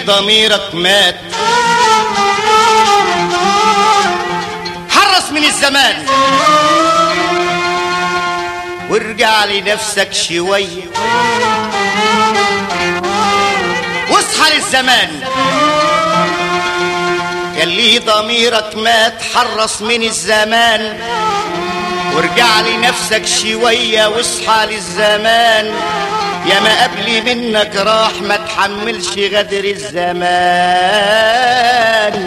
ضميرك مات حرص من الزمان وارجع لنفسك شوية واصحى للزمان يلي ضميرك مات حرص من الزمان وارجع لنفسك شوية واصحى للزمان يا ما قبلي منك راح ما تحملش غدر الزمان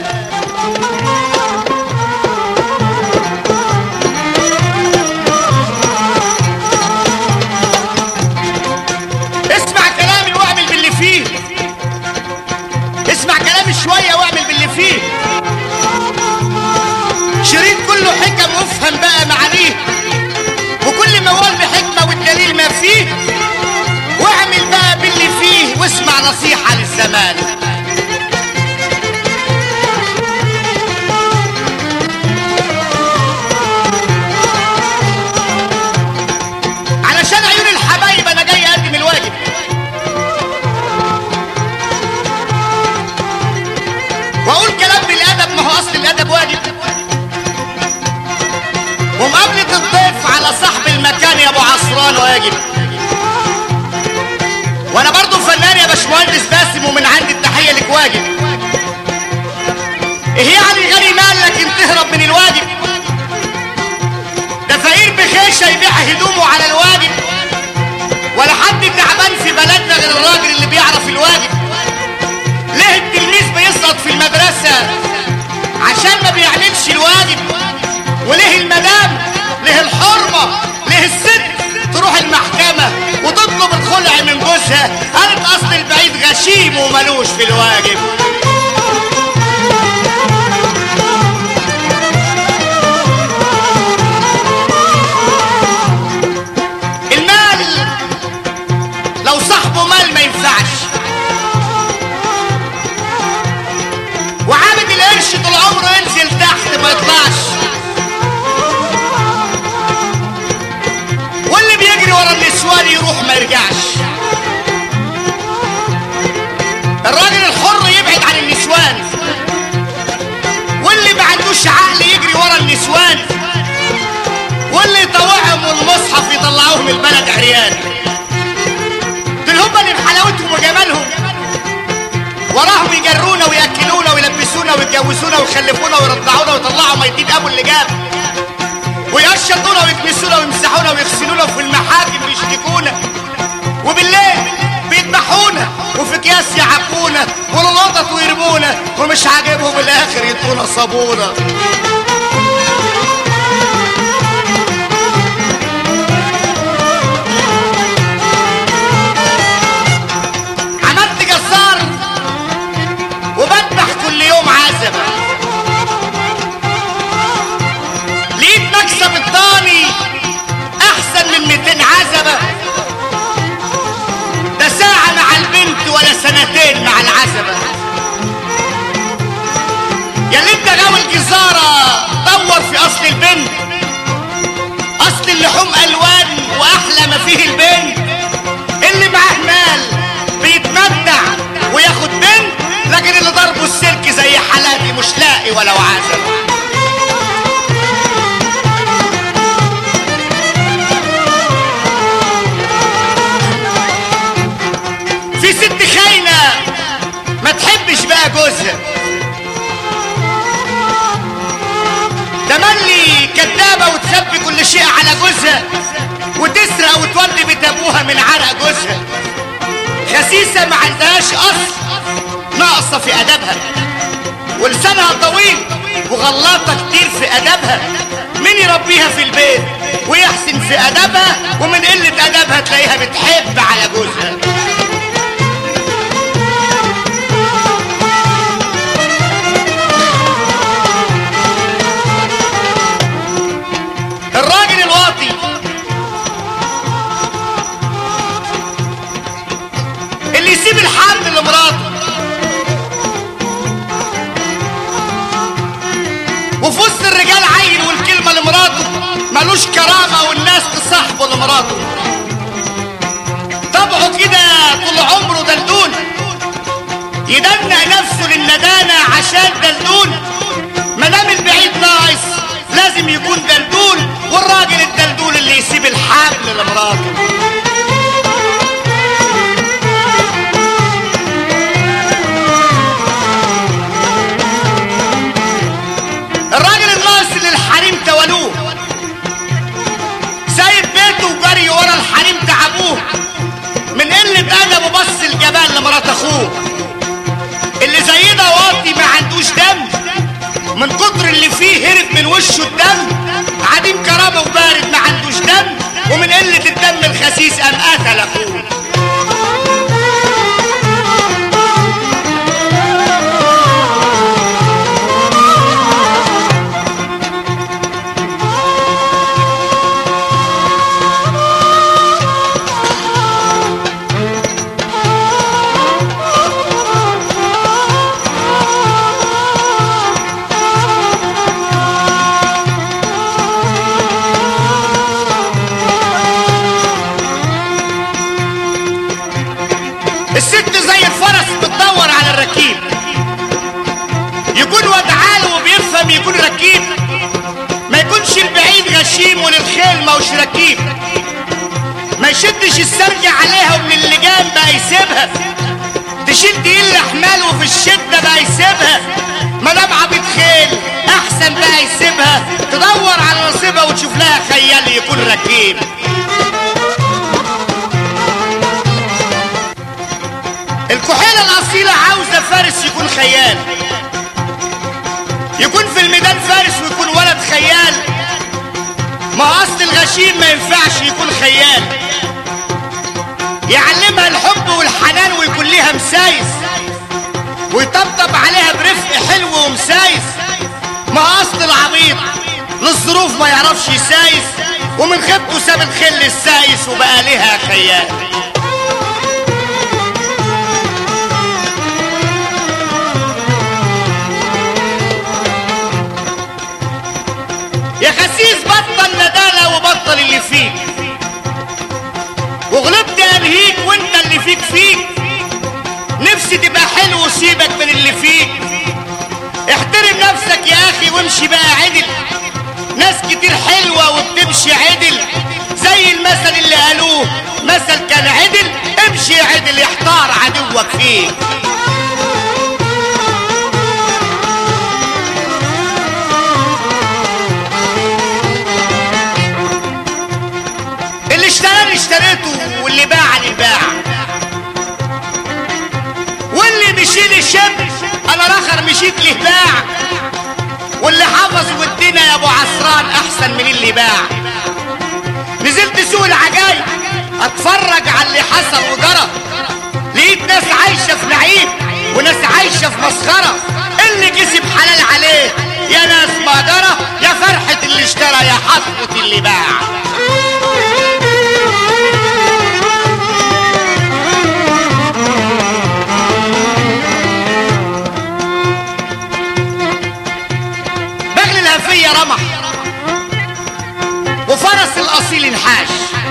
اسمع كلامي واعمل باللي فيه اسمع كلامي شوية واعمل باللي فيه شريط كله حكم وافهم بقى معانيه وكل موال بحكمة والدليل ما فيه واعمل بقى باللي فيه واسمع نصيحة للزمان علشان عيون الحبايب انا جاي اقدم الواجب واقول كلام بالادب ما هو اصل الادب واجب ومقابلة الضيف على صاحب المكان يا ابو عصران واجب وانا برضو فنان يا باشمهندس باسم ومن عندي التحية لك واجب ايه يعني غني مالك انت تهرب من الواجب ده فقير بخيشة يبيع هدومه على الواجب ولا حد تعبان في بلدنا غير الراجل اللي بيعرف الواجب ليه التلميذ بيسقط في المدرسة عشان ما بيعملش الواجب وليه المدام ليه الحرمة ليه الست تروح المحكمة وتطلب الخلع من جوزها قالت اصل البعيد غشيم وملوش في الواجب المال لو صاحبه مال ما ينفعش وعابد القرش طول عمره ينزل تحت ما يطلعش واللي بيجري ورا النسوان يروح ما يرجعش الراجل الحر يبعد عن النسوان واللي ما عندوش عقل يجري ورا النسوان واللي يطوعهم والمصحف يطلعوهم البلد عريان دول هم اللي بحلاوتهم وجمالهم وراهم يجرونا وياكلونا ويلبسونا ويتجوزونا ويخلفونا ويرضعونا ويطلعوا ميتين ابو اللي جاب ويرشطونا ويكنسونا ويمسحونا ويغسلونا وفي المحاكم ويشتكونا وبالليل بيذبحونا وفي اكياس يعبونا والقطط ويرمونا ومش عاجبهم الاخر يدونا صابونه عملت جزار وبذبح كل يوم عزبة لقيت مكسب الضاني احسن من 200 عزبة ده ساعة مع البنت ولا سنتين مع العزبة يا اللي انت غاوي الجزارة دور في اصل البنت اصل اللحوم الوان واحلى ما فيه البنت اللي معاه مال بيتمتع وياخد بنت لكن اللي ضربه السلك زي حالاتي مش لاقي ولو عزم في ست خاينة ما تحبش بقى جوزها تملي كدابة وتخبي كل شيء على جوزها وتسرق وتولي بيت ابوها من عرق جوزها خسيسة ما عندهاش اصل ناقصة في ادبها ولسانها طويل وغلاطة كتير في ادبها مين يربيها في البيت ويحسن في ادبها ومن قلة ادبها تلاقيها بتحب على جوزها الراجل الواطي اللي يسيب الحمل لمراته وفي وسط الرجال عين والكلمة لمراته ملوش كرامة والناس تصاحبه لمراته طبعه كده طول عمره دلدون يدنق نفسه للندانة عشان دلدول مدام البعيد ناقص لازم يكون دلدول والراجل الدلدول اللي يسيب الحبل لمراته الراجل الناقص اللي الحريم تولوه سايب بيته وجري ورا الحريم تعبوه من قلة أدبه بص الجبال لمرات أخوه اللي زي ده واطي ما عندوش دم من كتر اللي فيه هرب من وشه الدم عديم كرامة وبارد ما عندوش دم ومن قلة الدم الخسيس قام قتل أخوه الست زي الفرس بتدور على الركيب يكون واد عاله وبيفهم يكون ركيب ما يكونش البعيد غشيم وللخيل ما هوش ركيب ما يشدش السرج عليها ومن اللجام بقى يسيبها تشيل تقيل احمال وفي الشدة بقى يسيبها ما دام عبيط خيل احسن بقى يسيبها تدور على نصيبها وتشوف لها خيال يكون ركيب الكحيلة الأصيلة عاوزة فارس يكون خيال يكون في الميدان فارس ويكون ولد خيال ما أصل الغشيم ما ينفعش يكون خيال يعلمها الحب والحنان ويكون ليها مسايس ويطبطب عليها برفق حلو ومسايس ما أصل العبيط للظروف ما يعرفش يسايس ومن خيبته ساب الخل السايس وبقى لها خيال يا خسيس بطل ندالة وبطل اللي فيك وغلبت انهيك وانت اللي فيك فيك نفسي تبقى حلو وسيبك من اللي فيك احترم نفسك يا اخي وامشي بقى عدل ناس كتير حلوة وبتمشي عدل زي المثل اللي قالوه مثل كان عدل امشي عدل يحتار عدوك فيك اللي اشتراني اشتريته واللي باعني باع واللي مشي لي شب انا الاخر مشيت له باع واللي حفظ ودينا يا ابو عسران احسن من اللي باع نزلت سوق العجايب اتفرج على اللي حصل وجرى لقيت ناس عايشه في نعيم وناس عايشه في مسخره اللي كسب حلال عليه يا ناس ما درى يا فرحه اللي اشترى يا حفظه اللي باع بغل الهفية رمح وفرس الأصيل انحاش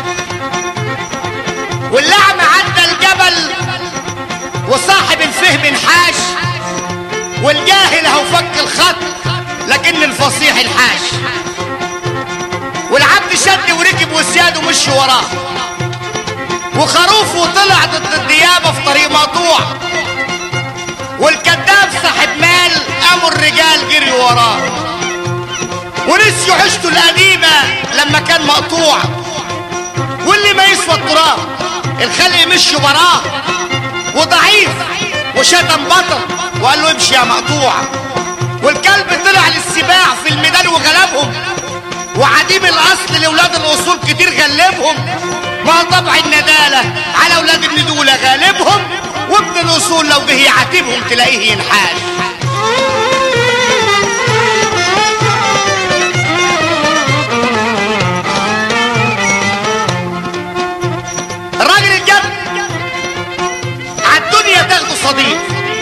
واللعم عدى الجبل وصاحب الفهم انحاش والجاهل هو فك الخط لكن الفصيح انحاش والعبد شد وركب وسياده مشي وراه وخروفه طلع ضد الديابة في طريق مقطوع والكذاب صاحب مال قاموا الرجال جري وراه ونسيوا عشته القديمة لما كان مقطوع واللي ما يسوى التراب الخلق مشي وراه وضعيف وشتم بطل وقال له امشي يا مقطوع والكلب طلع للسباع في الميدان وغلبهم وعديم الاصل لاولاد الاصول كتير غلبهم ما طبع الندالة على اولاد الندولة غالبهم وابن الاصول لو جه يعاتبهم تلاقيه ينحاش الراجل الجد عالدنيا تاخده صديق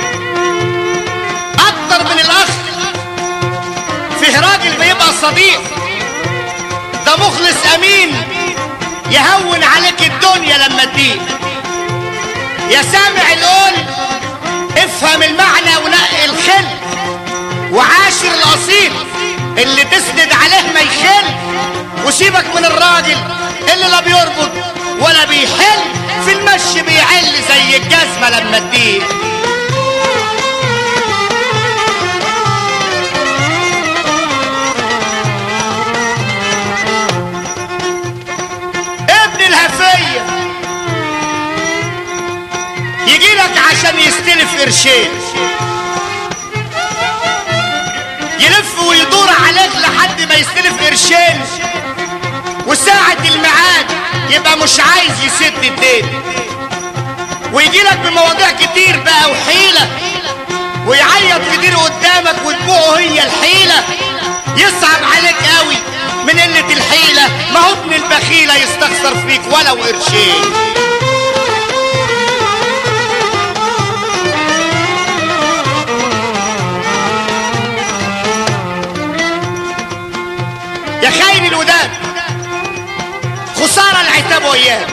اكتر من الاخ فيه راجل بيبقى صديق ده مخلص امين يهون عليك الدنيا لما تديك يا سامع القول افهم افهم المعنى ونقي الخل وعاشر الاصيل اللي تسند عليه ما يخل وسيبك من الراجل اللي لا بيربط ولا بيحل في المشي بيعل زي الجزمه لما تديه ابن الهفيه يجي لك عشان يستلف قرشين يلف ويدور عليك لحد ما يستلف قرشين وساعة الميعاد يبقى مش عايز يسد الدين ويجي لك بمواضيع كتير بقى وحيلة ويعيط كتير قدامك وتبوعه هي الحيلة يصعب عليك قوي من قلة الحيلة ما هو ابن البخيلة يستخسر فيك ولو قرشين يا خاين الوداد خسارة العتاب وياك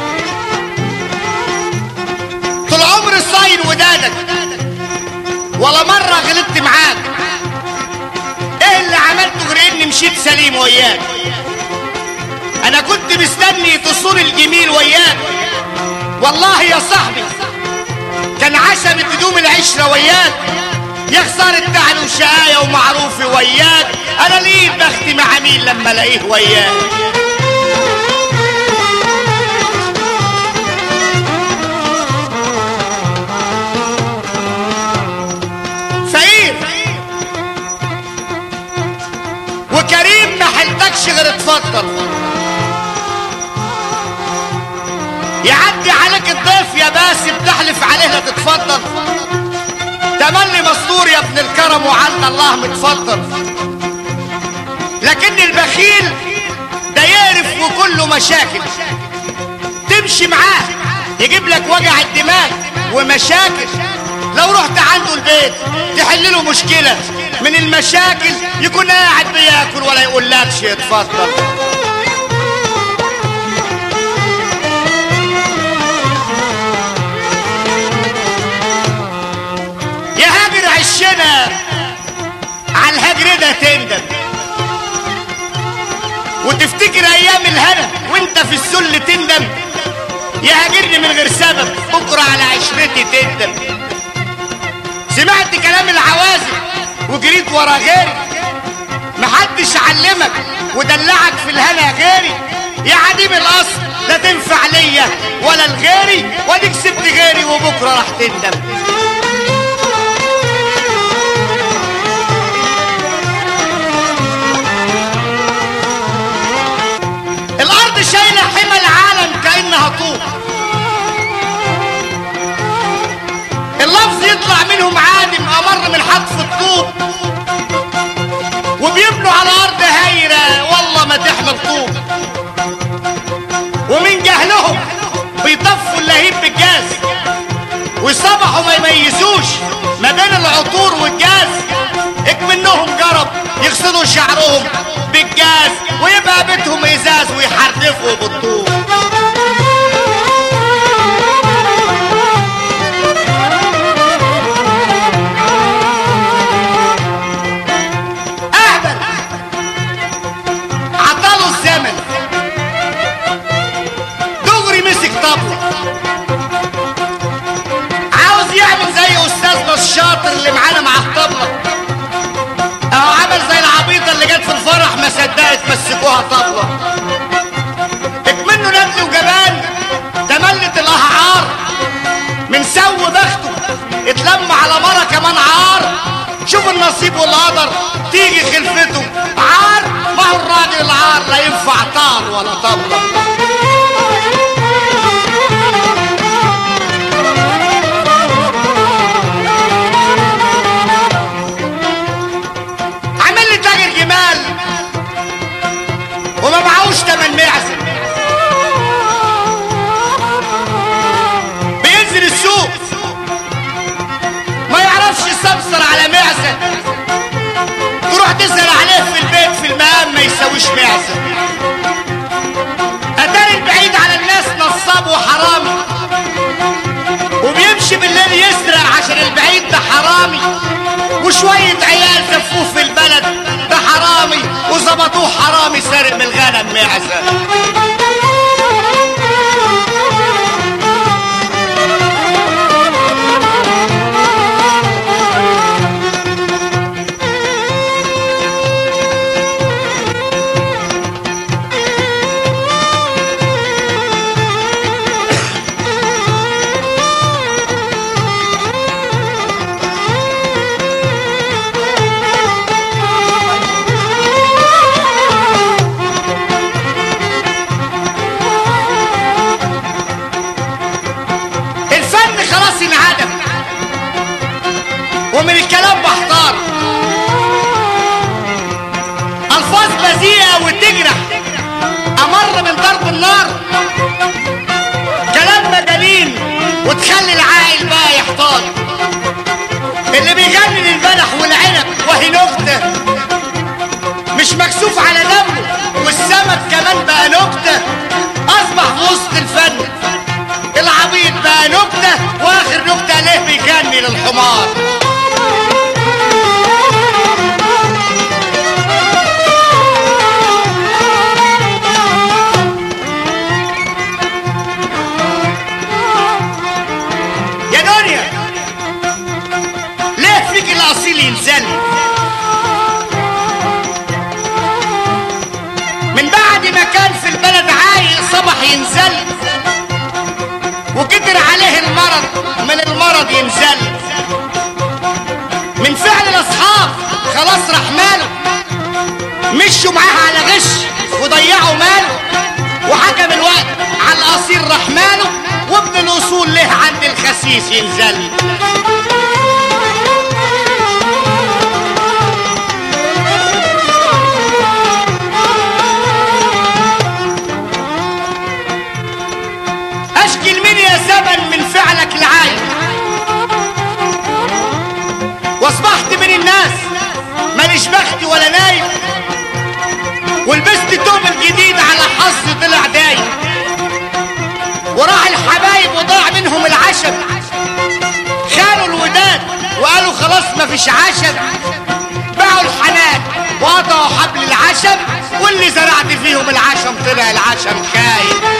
طول عمري صاين ودادك ولا مرة غلطت معاك ايه اللي عملته غير اني مشيت سليم وياك انا كنت مستني تصون الجميل وياك والله يا صاحبي كان عشم تدوم العشرة وياك يا خسارة تعب وشقاية ومعروفي وياك انا ليه بختي مع مين لما الاقيه وياك فقير وكريم ما حلتكش غير اتفضل يعدي عليك الضيف يا باسم تحلف عليه لا تتفضل تملي مستور يا ابن الكرم وعنا الله متفضل لكن البخيل ده يقرف وكله مشاكل تمشي معاه يجيب لك وجع الدماغ ومشاكل لو رحت عنده البيت تحل له مشكلة من المشاكل يكون قاعد بياكل ولا يقول لكش اتفضل يا هاجر عشنا على الهجر ده تندم وتفتكر ايام الهنا وانت في السل تندم يا هاجرني من غير سبب بكره على عشرتي تندم سمعت كلام العوازل وجريت ورا غيري محدش علمك ودلعك في الهنا غيري يا عديم الاصل لا تنفع ليا ولا لغيري واديك سبت غيري وبكره راح تندم الارض شايله حمى العالم كانها طوب اللفظ يطلع منهم عادم امر من حتف الطوب وبيبنوا على ارض هايره والله ما تحمل طوب ومن جهلهم بيطفوا اللهيب بالجاز وصبحوا ما يميزوش ما بين العطور والجاز اكمنهم جرب يغسلوا شعرهم بالجاز ويبقى بيتهم ازاز ويحرفوا بالطوب اهبل عطاله الزمن دغري مسك طبله عاوز يعمل زي استاذنا الشاطر اللي معانا مع الطبله اهو عمل زي العبيطه اللي جت في الفرح ما صدقت مسكوها طبله اكمنه نبل وجبان تملت الاهعار من سو بخته اتلم على مرة كمان عار شوف النصيب والقدر تيجي خلفته عار ما هو الراجل العار لا ينفع طار ولا طبله عامل لي تاجر جمال وما معهوش تمن معزه بينزل السوق ما يعرفش يستبصر على معزه تروح تسأل عليه في البيت في المقام ما يساويش معزه اتاري البعيد على الناس نصاب وحرامي وبيمشي يمشي بالليل يسرق عشان البعيد ده حرامي وشوية عيال زفوه في البلد ده حرامي وظبطوه حرامي سارق من الغنم معزة الفن خلاص انعدم ومن الكلام بحتار الفاظ بذيئه وتجرح امر من ضرب النار كلام مجانين وتخلي العاقل بقى يحتار اللي بيغني للبلح والعنب وهي نكته مش مكسوف على دمه والسمك كمان بقى نكته اصبح في وسط الفن العبيط بقى نكته واخر نكته ليه بيغني للحمار يا دنيا ليه فيك الاصيل ينزل من بعد ما كان في البلد عايق صبح ينزل وقدر عليه المرض من المرض ينزل من فعل الاصحاب خلاص راح ماله مشوا معاه على غش وضيعوا ماله وحكم الوقت على الاصيل راح ماله وابن الاصول له عند الخسيس ينزل اشكي لمين يا زمن من فعلك العايب واصبحت من الناس ماليش بخت ولا نايم ولبست توب الجديد على حظ طلع دايم وراح الحبايب وضاع منهم العشم خانوا الوداد وقالوا خلاص مفيش عشم باعوا الحنان وقطعوا حبل العشم واللي زرعت فيهم العشم طلع العشم خايب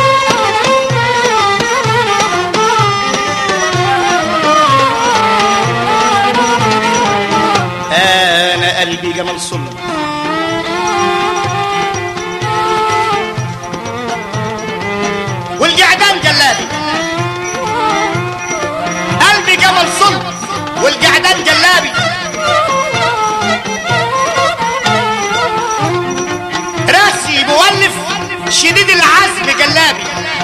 انا قلبي جمال صلب والجعدان جلابي قلبي جمل صلب والجعدان جلابي راسي مولف شديد العزم جلابي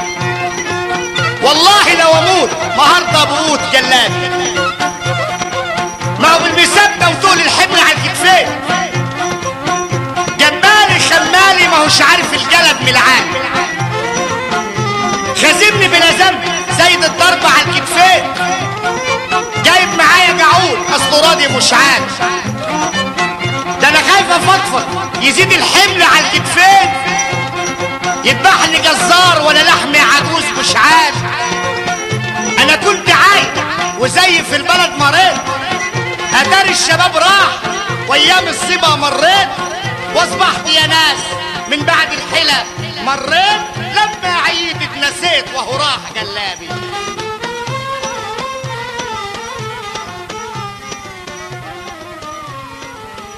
والله لو اموت ما هرضى بقوت جلابي ما هو بالمثبته وطول الحمل على الكتفين جمالي خمالي ما هوش عارف الجلب من العالم خازمني بلا ذنب زايد الضرب على الكتفين جايب معايا جعول اصله راضي مش عارف ده انا خايف افضفض يزيد الحمل على الكتفين يذبحني جزار ولا لحم عجوز مش عارف انا كنت عايز وزي في البلد مريت اتاري الشباب راح وايام الصبا مريت واصبحت يا ناس من بعد الحلة مريت لما عييت اتنسيت وهو راح جلابي